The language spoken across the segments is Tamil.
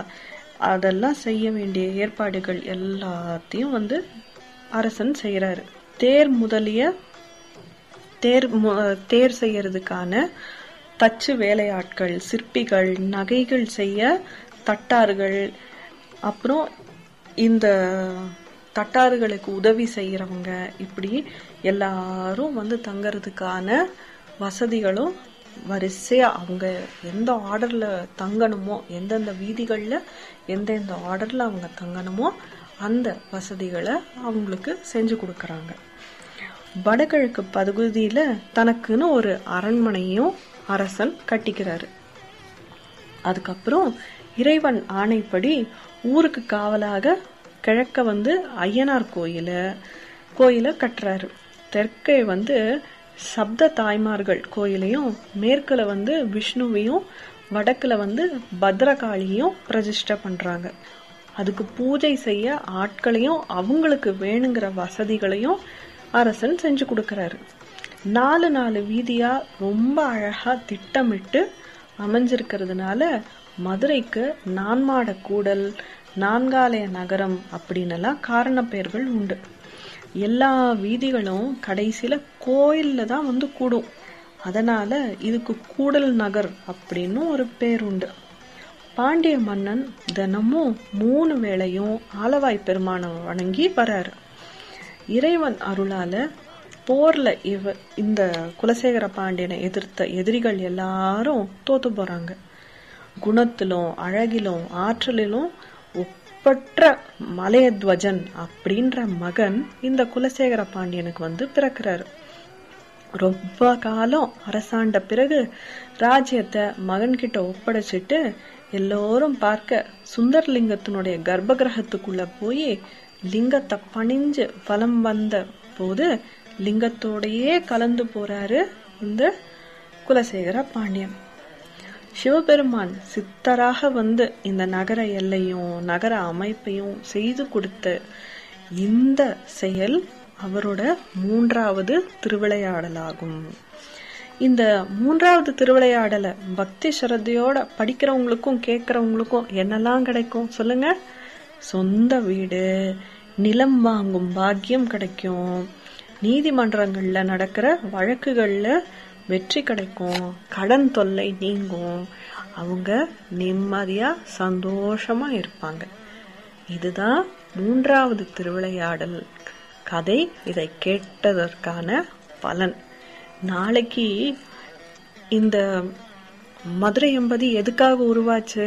அதெல்லாம் செய்ய வேண்டிய ஏற்பாடுகள் எல்லாத்தையும் வந்து அரசன் செய்யறாரு தேர் முதலிய தேர் மு- தேர் செய்யறதுக்கான தச்சு வேலையாட்கள் சிற்பிகள் நகைகள் செய்ய தட்டார்கள் அப்புறம் இந்த தட்டார்களுக்கு உதவி செய்யறவங்க இப்படி எல்லாரும் வந்து தங்கறதுக்கான வசதிகளும் வரிசையா அவங்க எந்த ஆர்டர்ல தங்கணுமோ எந்தெந்த வீதிகள்ல எந்தெந்த ஆர்டர்ல அவங்க தங்கணுமோ அந்த வசதிகளை அவங்களுக்கு செஞ்சு கொடுக்கறாங்க வடகிழக்கு பகுதியில தனக்குன்னு ஒரு அரண்மனையும் அரசன் கட்டிக்கிறாரு அதுக்கப்புறம் இறைவன் ஆணைப்படி ஊருக்கு காவலாக கிழக்க வந்து ஐயனார் கோயில கோயில கட்டுறாரு தெற்கே வந்து சப்த தாய்மார்கள் கோயிலையும் மேற்குல வந்து விஷ்ணுவையும் வடக்குல வந்து பத்ரகாளியும் பிரதிஷ்டை பண்றாங்க அதுக்கு பூஜை செய்ய ஆட்களையும் அவங்களுக்கு வேணுங்கிற வசதிகளையும் அரசன் செஞ்சு கொடுக்கறாரு நாலு நாலு வீதியா ரொம்ப அழகா திட்டமிட்டு அமைஞ்சிருக்கிறதுனால மதுரைக்கு நான்மாட கூடல் நான்காலய நகரம் அப்படின்னெல்லாம் காரண பெயர்கள் உண்டு எல்லா வீதிகளும் கடைசியில கோயில்ல தான் வந்து கூடும் அதனால இதுக்கு கூடல் நகர் அப்படின்னு ஒரு பேர் உண்டு பாண்டிய மன்னன் தினமும் மூணு வேளையும் ஆலவாய் பெருமானை வணங்கி வராரு இறைவன் அருளால போர்ல இவ இந்த குலசேகர பாண்டியனை எதிர்த்த எதிரிகள் எல்லாரும் தோத்து போறாங்க குணத்திலும் அழகிலும் ஆற்றலிலும் ஒப்பற்ற மலையத்வஜன் அப்படின்ற மகன் இந்த குலசேகர பாண்டியனுக்கு வந்து பிறக்கிறாரு ரொம்ப காலம் அரசாண்ட பிறகு ராஜ்யத்தை மகன்கிட்ட ஒப்படைச்சிட்டு எல்லோரும் பார்க்க சுந்தர்லிங்கத்தினுடைய கர்ப்பகிரகத்துக்குள்ள போய் லிங்கத்தை பணிஞ்சு வலம் வந்த போது லிங்கத்தோடையே கலந்து போறாரு இந்த குலசேகர பாண்டியன் சிவபெருமான் சித்தராக வந்து இந்த நகர எல்லையும் நகர அமைப்பையும் செய்து கொடுத்த இந்த செயல் அவரோட மூன்றாவது திருவிளையாடலாகும் இந்த மூன்றாவது திருவிளையாடலை பக்தி ஸ்ரத்தையோட படிக்கிறவங்களுக்கும் கேட்கறவங்களுக்கும் என்னெல்லாம் கிடைக்கும் சொல்லுங்க சொந்த வீடு நிலம் வாங்கும் பாக்கியம் கிடைக்கும் நீதிமன்றங்கள்ல நடக்கிற வழக்குகள்ல வெற்றி கிடைக்கும் கடன் தொல்லை நீங்கும் அவங்க நிம்மதியா சந்தோஷமா இருப்பாங்க இதுதான் மூன்றாவது திருவிளையாடல் கதை இதை கேட்டதற்கான பலன் நாளைக்கு இந்த மதுரை எம்பதி எதுக்காக உருவாச்சு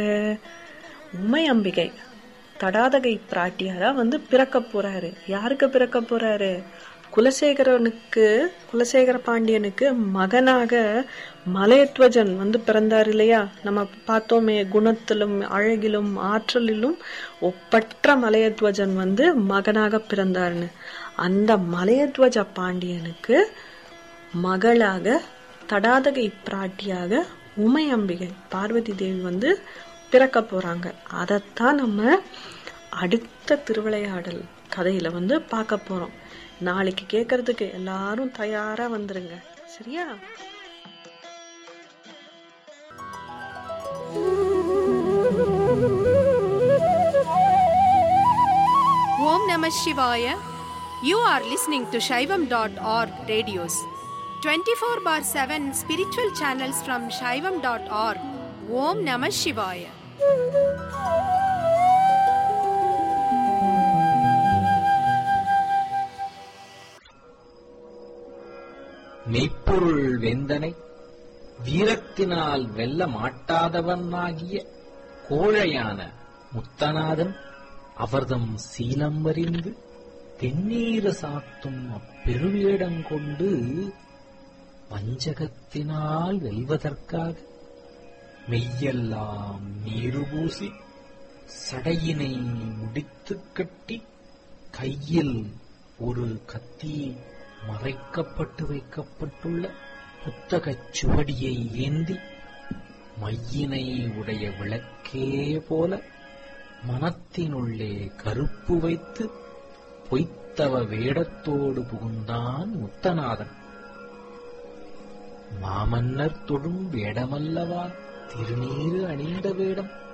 உமை அம்பிகை தடாதகை பிராட்டியாரா வந்து பிறக்க போறாரு யாருக்கு பிறக்க போறாரு குலசேகரனுக்கு குலசேகர பாண்டியனுக்கு மகனாக மலையத்வஜன் வந்து பிறந்தார் இல்லையா நம்ம பார்த்தோமே குணத்திலும் அழகிலும் ஆற்றலிலும் ஒப்பற்ற மலையத்வஜன் வந்து மகனாக பிறந்தார்னு அந்த மலையத்வஜ பாண்டியனுக்கு மகளாக தடாதகை பிராட்டியாக உமை அம்பிகை பார்வதி தேவி வந்து பிறக்க போறாங்க அதைத்தான் நம்ம அடுத்த திருவிளையாடல் கதையில வந்து பார்க்க போறோம் நாளைக்கு கேட்கறதுக்கு எல்லாரும் தயாரா வந்துருங்க சரியா Om Namah Shivaya. You are listening to Shaivam.org radios. 24 bar 7 spiritual channels from Shaivam.org. Om Namah Shivaya. மெய்ப்பொருள் வேந்தனை வீரத்தினால் வெல்ல மாட்டாதவனாகிய கோழையான முத்தநாதன் அவர்தம் சீலம் அறிந்து தென்னீர சாத்தும் அப்பெருவேடம் கொண்டு வஞ்சகத்தினால் வெல்வதற்காக மெய்யெல்லாம் நீரு பூசி சடையினை முடித்துக் கட்டி கையில் ஒரு கத்தி மறைக்கப்பட்டு வைக்கப்பட்டுள்ள புத்தகச் சுவடியை ஏந்தி மையினை உடைய விளக்கே போல மனத்தினுள்ளே கருப்பு வைத்து பொய்த்தவ வேடத்தோடு புகுந்தான் முத்தநாதன் மாமன்னர் தொடும் வேடமல்லவா திருநீறு அணிந்த வேடம்